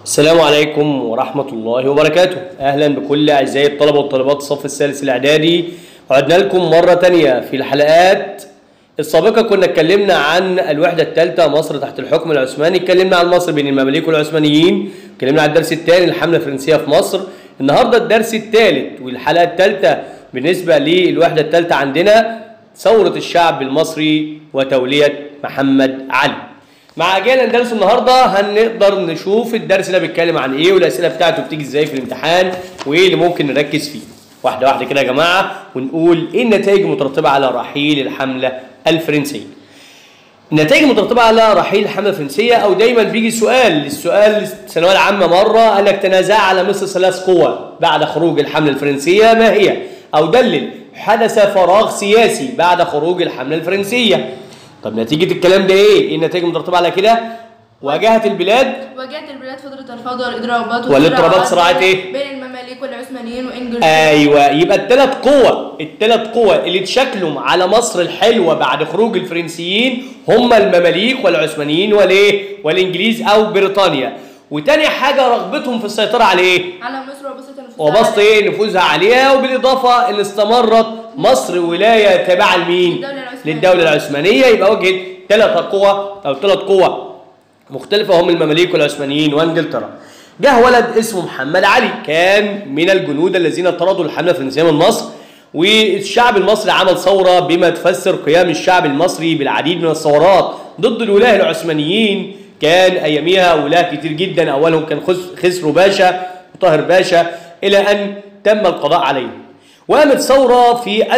السلام عليكم ورحمة الله وبركاته أهلا بكل أعزائي الطلبة والطالبات الصف الثالث الإعدادي عدنا لكم مرة تانية في الحلقات السابقة كنا اتكلمنا عن الوحدة الثالثة مصر تحت الحكم العثماني اتكلمنا عن مصر بين المماليك والعثمانيين اتكلمنا عن الدرس الثاني الحملة الفرنسية في مصر النهاردة الدرس الثالث والحلقة الثالثة بالنسبة للوحدة الثالثة عندنا ثورة الشعب المصري وتولية محمد علي مع اجيال اندلس النهارده هنقدر نشوف الدرس ده بيتكلم عن ايه والاسئله بتاعته بتيجي ازاي في الامتحان وايه اللي ممكن نركز فيه واحده واحده كده يا جماعه ونقول ايه النتائج المترتبه على رحيل الحمله الفرنسيه النتائج المترتبه على رحيل الحمله الفرنسيه او دايما بيجي سؤال السؤال الثانويه العامه مره قال لك تنازع على مصر ثلاث قوى بعد خروج الحمله الفرنسيه ما هي او دلل حدث فراغ سياسي بعد خروج الحمله الفرنسيه طب نتيجة الكلام ده ايه؟ ايه النتائج المترتبة على كده؟ واجهت البلاد واجهت البلاد فترة الفوضى والاضرابات والاضطرابات صراعات ايه؟ بين المماليك والعثمانيين وانجلترا ايوه يبقى الثلاث قوى الثلاث قوى اللي اتشكلوا على مصر الحلوه بعد خروج الفرنسيين هم المماليك والعثمانيين والايه؟ والانجليز او بريطانيا وتاني حاجه رغبتهم في السيطره على ايه؟ على مصر وبسط نفوذها وبسط على ايه نفوذها عليها وبالاضافه ان استمرت مصر ولايه تابعه لمين؟ للدولة العثمانية. للدوله العثمانيه يبقى وجهت ثلاث قوى او ثلاث قوى مختلفه هم المماليك والعثمانيين وانجلترا. جه ولد اسمه محمد علي كان من الجنود الذين طردوا الحمله الفرنسيه من مصر والشعب المصري عمل ثوره بما تفسر قيام الشعب المصري بالعديد من الثورات ضد الولاه العثمانيين كان اياميها ولاه كتير جدا اولهم كان خس- خسرو باشا وطاهر باشا الى ان تم القضاء عليهم. وقامت ثوره في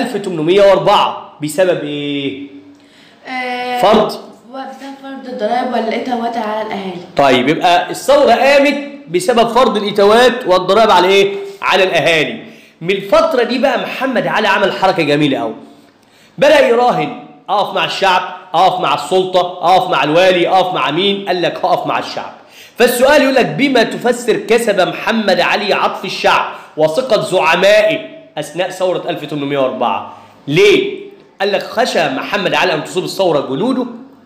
1804 بسبب ايه؟ آه، فرض. وبسبب فرض الضرائب والاتاوات على الاهالي طيب يبقى الثورة قامت بسبب فرض الإتاوات والضرائب على إيه؟ على الأهالي. من الفترة دي بقى محمد علي عمل حركة جميلة أوي. بدأ يراهن أقف مع الشعب، أقف مع السلطة، أقف مع الوالي، أقف مع مين؟ قال لك هقف مع الشعب. فالسؤال يقول لك بما تفسر كسب محمد علي عطف الشعب وثقة زعمائه أثناء ثورة 1804 ليه؟ قال لك خشى محمد علي أن تصيب الثورة جنوده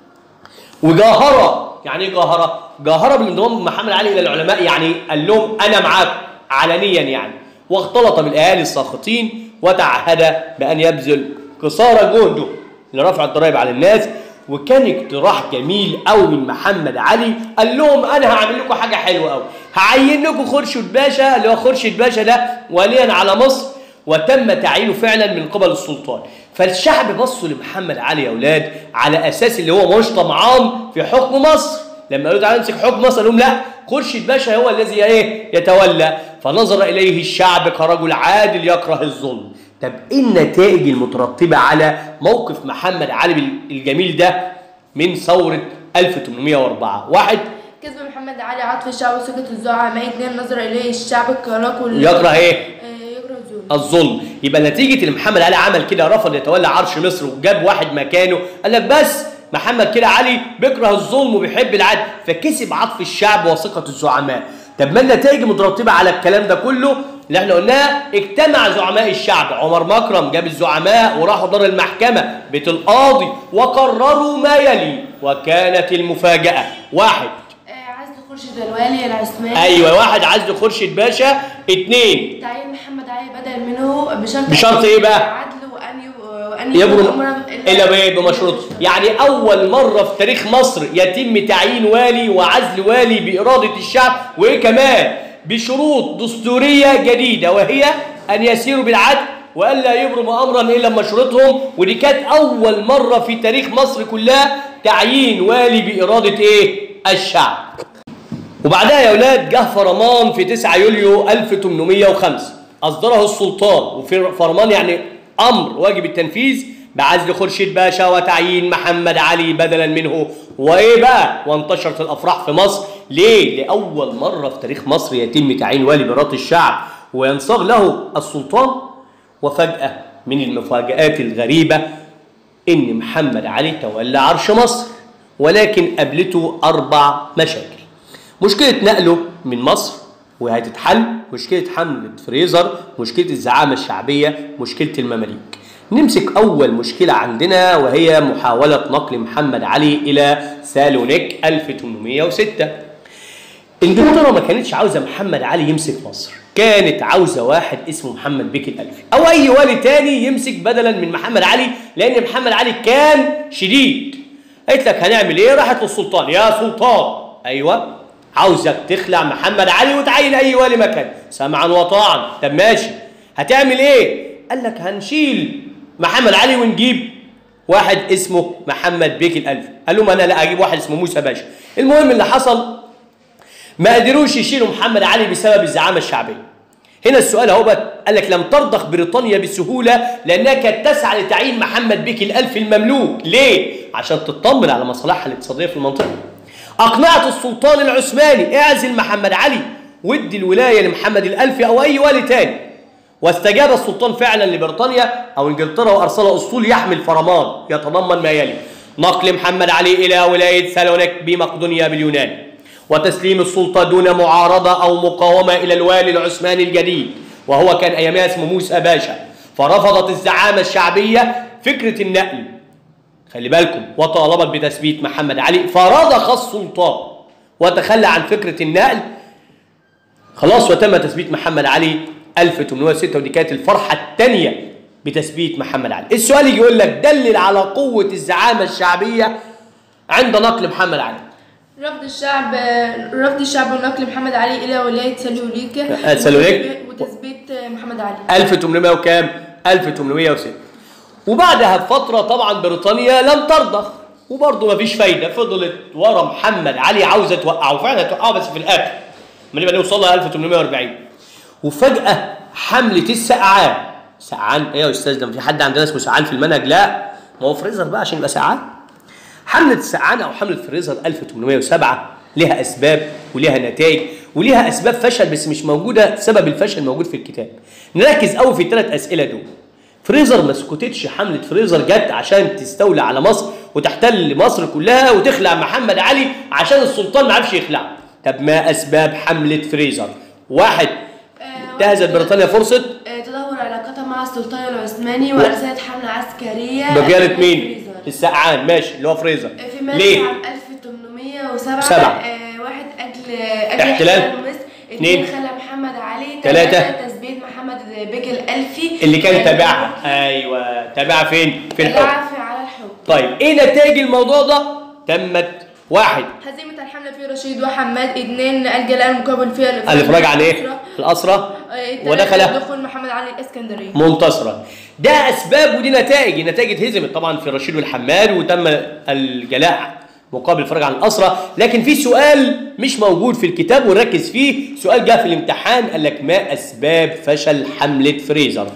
وجاهرة يعني ايه جاهرة؟ جاهرة بالانضمام محمد علي إلى العلماء يعني قال لهم أنا معاك علنيا يعني واختلط بالأهالي الساخطين وتعهد بأن يبذل قصارى جهده لرفع الضرائب على الناس وكان اقتراح جميل قوي من محمد علي قال لهم انا هعمل لكم حاجه حلوه قوي هعين لكم خرشد باشا اللي هو خرشد باشا ده وليا على مصر وتم تعيينه فعلا من قبل السلطان فالشعب بصوا لمحمد علي يا اولاد على اساس اللي هو مش طمعان في حكم مصر لما قالوا تعالى نمسك حكم مصر قال لهم لا خرشد باشا هو الذي ايه يتولى فنظر اليه الشعب كرجل عادل يكره الظلم طب ايه النتائج المترتبه على موقف محمد علي الجميل ده من ثوره 1804 واحد كسب محمد علي عطف الشعب وثقة الزعماء اثنين نظر اليه الشعب كرجل يكره ايه آه، يكره الظلم الظلم يبقى نتيجه ان محمد علي عمل كده رفض يتولى عرش مصر وجاب واحد مكانه قال لك بس محمد كده علي بيكره الظلم وبيحب العدل فكسب عطف الشعب وثقه الزعماء طب ما النتائج المترتبه على الكلام ده كله اللي احنا قلناه اجتمع زعماء الشعب عمر مكرم جاب الزعماء وراحوا دار المحكمه بيت القاضي وقرروا ما يلي وكانت المفاجاه واحد آه، عزل خرشد الوالي العثماني ايوه واحد عزل خورشيد باشا اتنين تعيين محمد علي بدل منه بشرط بشرط إيه بقى؟ عدل وان ي- وان يبرم أمرا الا بايه بمشروط يعني اول مره في تاريخ مصر يتم تعيين والي وعزل والي باراده الشعب وايه كمان بشروط دستوريه جديده وهي ان يسيروا بالعدل والا يبرموا امرا الا بمشروطهم ودي كانت اول مره في تاريخ مصر كلها تعيين والي باراده ايه الشعب وبعدها يا اولاد جه فرمان في 9 يوليو 1805 اصدره السلطان وفي فرمان يعني امر واجب التنفيذ بعزل خورشيد باشا وتعيين محمد علي بدلا منه وايه بقى وانتشرت الافراح في مصر ليه لاول مره في تاريخ مصر يتم تعيين والي براءه الشعب وينصاغ له السلطان وفجاه من المفاجات الغريبه ان محمد علي تولى عرش مصر ولكن قابلته اربع مشاكل مشكله نقله من مصر وهتتحل مشكله حمله فريزر مشكله الزعامه الشعبيه مشكله المماليك نمسك اول مشكله عندنا وهي محاوله نقل محمد علي الى سالونيك 1806 انجلترا ما كانتش عاوزه محمد علي يمسك مصر كانت عاوزه واحد اسمه محمد بيك الالفي او اي والي تاني يمسك بدلا من محمد علي لان محمد علي كان شديد قالت لك هنعمل ايه راحت للسلطان يا سلطان ايوه عاوزك تخلع محمد علي وتعين اي والي مكان سمعا وطاعا طب ماشي هتعمل ايه قال لك هنشيل محمد علي ونجيب واحد اسمه محمد بيك الالفي قال لهم انا لا اجيب واحد اسمه موسى باشا المهم اللي حصل ما قدروش يشيلوا محمد علي بسبب الزعامه الشعبيه هنا السؤال اهو بقى قال لك لم ترضخ بريطانيا بسهوله لانها كانت تسعى لتعيين محمد بيك الالفي المملوك ليه عشان تطمن على مصالحها الاقتصاديه في المنطقه اقنعت السلطان العثماني اعزل محمد علي وادي الولايه لمحمد الالفي او اي والي تاني واستجاب السلطان فعلا لبريطانيا او انجلترا وارسل اسطول يحمل فرمان يتضمن ما يلي نقل محمد علي الى ولايه سالونيك بمقدونيا باليونان وتسليم السلطه دون معارضه او مقاومه الى الوالي العثماني الجديد وهو كان ايامها اسمه موسى باشا فرفضت الزعامه الشعبيه فكره النقل خلي بالكم وطالبت بتثبيت محمد علي فرضخ السلطان وتخلى عن فكره النقل خلاص وتم تثبيت محمد علي 1806 ودي كانت الفرحه الثانيه بتثبيت محمد علي السؤال يجي يقول لك دلل على قوه الزعامه الشعبيه عند نقل محمد علي رفض الشعب رفض الشعب ونقل محمد علي الى ولايه سلوليكا آه، سلوليك. وتثبيت محمد علي 1800 وكام 1806 وبعدها بفتره طبعا بريطانيا لم ترضخ وبرضه مفيش فايده فضلت ورا محمد علي عاوزه توقعه وفعلا توقعه بس في الاخر ما نبقى نوصل لها 1840 وفجاه حمله السقعان سقعان ايه يا استاذ ده في حد عندنا اسمه سقعان في المنهج لا ما هو فريزر بقى عشان يبقى سقعان حملة السقعان أو حملة فريزر 1807 لها أسباب ولها نتائج ولها أسباب فشل بس مش موجودة سبب الفشل موجود في الكتاب نركز قوي في الثلاث أسئلة دول فريزر ما سكتتش حملة فريزر جت عشان تستولى على مصر وتحتل مصر كلها وتخلع محمد علي عشان السلطان ما عرفش يخلعه طب ما أسباب حملة فريزر واحد انتهزت بريطانيا فرصة آه، تدهور علاقتها مع السلطان العثماني وارسلت حمله عسكريه بجالة مين؟ فريزر. السقعان ماشي اللي هو فريزر آه، في مارس ليه؟ عام 1807 سبعة. آه، واحد اجل اجل احتلال. مصر اثنين. اثنين خلى محمد علي ثلاثة. ثلاثة تثبيت محمد بيك الالفي اللي كان آه، تابعها ايوه تابعها فين؟ في الحكم العافية على الحكم طيب ايه نتائج الموضوع ده؟ تمت واحد هزيمة الحملة في رشيد وحماد اثنين الجلال مقابل فيها الافراج عن ايه؟ الاسرى ودخل دخول محمد علي الاسكندرية منتصرا ده اسباب ودي نتائج النتائج اتهزمت طبعا في رشيد والحماد وتم الجلاء مقابل الفرج عن الاسرى لكن في سؤال مش موجود في الكتاب ونركز فيه سؤال جاء في الامتحان قال لك ما اسباب فشل حمله فريزر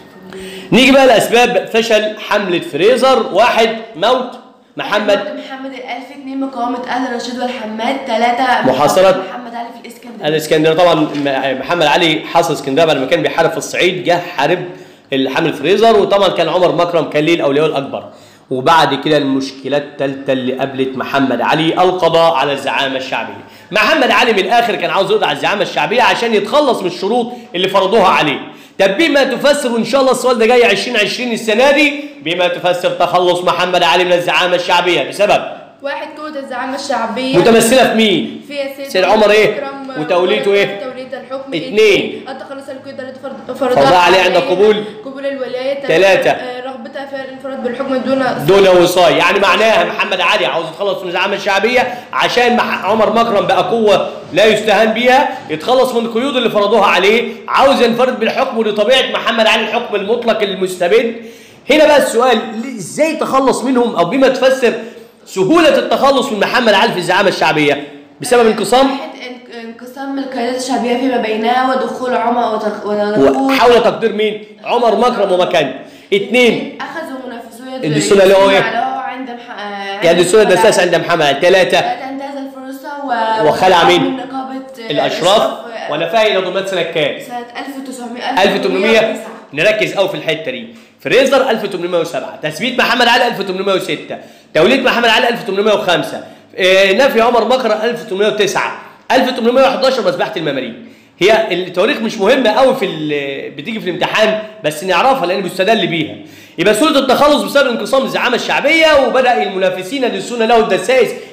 نيجي بقى لاسباب فشل حمله فريزر واحد موت محمد موت محمد الالفي اثنين مقاومه اهل رشيد والحماد ثلاثه محاصرة محمد علي في الاسكندريه الاسكندريه طبعا م- محمد علي حاصر اسكندريه بعد ما كان بيحارب في الصعيد جه حارب الحمل فريزر وطبعا كان عمر مكرم كان ليه الاولياء الاكبر وبعد كده المشكله الثالثه اللي قابلت محمد علي القضاء على الزعامه الشعبيه محمد علي من الاخر كان عاوز يقضي على الزعامه الشعبيه عشان يتخلص من الشروط اللي فرضوها عليه طب بما تفسر وان شاء الله السؤال ده جاي 2020 السنه دي بما تفسر تخلص محمد علي من الزعامه الشعبيه بسبب واحد قوة الزعامة الشعبية متمثله في مين في سيد, سيد عمر إيه؟ أكرم وتوليته إيه؟ تولية الحكم اتنين. التخلص القيد التي فرض- فرضها عليه عند قبول قبول الولاية تلاتة. آه، رغبتها في الانفراد بالحكم دون دون وصاية يعني معناها محمد علي عاوز يتخلص من الزعامة الشعبية عشان مح- عمر مكرم بقى قوة لا يستهان بيها يتخلص من القيود اللي فرضوها عليه عاوز ينفرد بالحكم ولطبيعة محمد علي الحكم المطلق المستبد هنا بقى السؤال ليه- ازاي تخلص منهم او بما تفسر سهولة التخلص من محمد علي في الزعامة الشعبية بسبب انقسام واحد انق- انقسام القيادات الشعبيه فيما بينها ودخول عمر وتخ- ودخول وحول تقدير مين عمر مكرم ومكان اتنين اخذوا منافسويه الدسوقة اللي هو إيه؟ اللي هو عند مح... آه، يعني السنة عند الأساس عند محمد علي ثلاثة ثلاثة انتهز الفرصة و... وخلع مين؟ من نقابة آه، الأشراف آه، ونفاها إلى ضمان سنة كام؟ سنة 1900 1800 نركز قوي في الحته دي فريزر 1807 تثبيت محمد علي 1806 توليد محمد علي 1805 آه، نفي عمر مكر 1809 1811 مذبحه المماليك هي التواريخ مش مهمه قوي في ال- بتيجي في الامتحان بس نعرفها لان بيستدل بيها يبقى سوره التخلص بسبب انقسام الزعامه الشعبيه وبدا المنافسين يدسون له الدسائس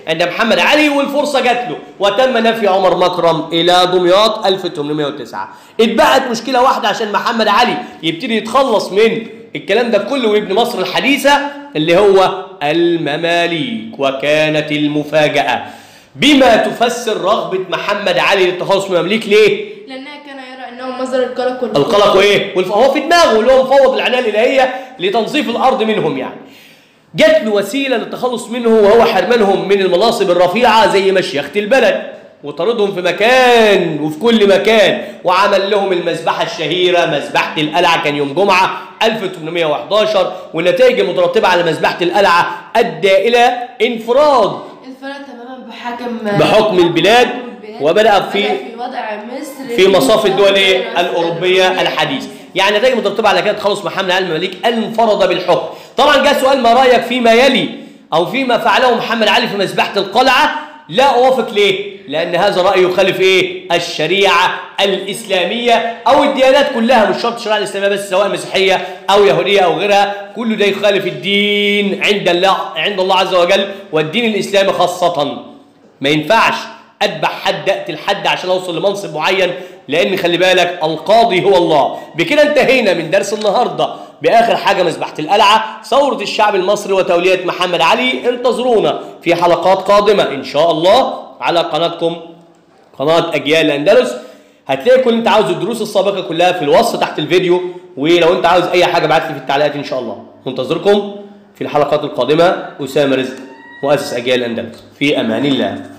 عند محمد علي والفرصه جات له وتم نفي عمر مكرم الى دمياط 1809 اتبقت مشكله واحده عشان محمد علي يبتدي يتخلص من الكلام ده كله ويبني مصر الحديثه اللي هو المماليك وكانت المفاجاه بما تفسر رغبه محمد علي للتخلص من المماليك ليه؟ لأنها كان يرى أنهم مصدر القلق والخوف القلق وايه؟ والف... هو في دماغه اللي هو مفوض العنايه الالهيه لتنظيف الارض منهم يعني. جات له وسيله للتخلص منه وهو حرمانهم من المناصب الرفيعه زي مشيخه البلد وطردهم في مكان وفي كل مكان وعمل لهم المذبحه الشهيره مذبحه القلعه كان يوم جمعه 1811 والنتائج المترتبه على مذبحه القلعه ادى الى انفراد انفرد تماما بحكم بحكم البلاد بحكم البلاد. وبدأ في- في وضع مصر في مصاف الدول ايه؟ الاوروبيه الحديثه يعني نتائج مترتبه على كده تخلص محمد علي المماليك انفرد بالحكم طبعا جاء سؤال ما رايك فيما يلي او فيما فعله محمد علي في مذبحه القلعه لا اوافق ليه لان هذا راي يخالف ايه الشريعه الاسلاميه او الديانات كلها مش شرط الشريعه الاسلاميه بس سواء مسيحيه او يهوديه او غيرها كل ده يخالف الدين عند الله عند الله عز وجل والدين الاسلامي خاصه ما ينفعش اذبح حد اقتل حد عشان اوصل لمنصب معين لان خلي بالك القاضي هو الله بكده انتهينا من درس النهارده باخر حاجه مذبحه القلعه ثوره الشعب المصري وتوليه محمد علي انتظرونا في حلقات قادمه ان شاء الله على قناتكم قناه اجيال الاندلس هتلاقي كل اللي انت عاوزه الدروس السابقه كلها في الوصف تحت الفيديو ولو انت عاوز اي حاجه ابعت لي في التعليقات ان شاء الله منتظركم في الحلقات القادمه اسامه رزق مؤسس اجيال الاندلس في امان الله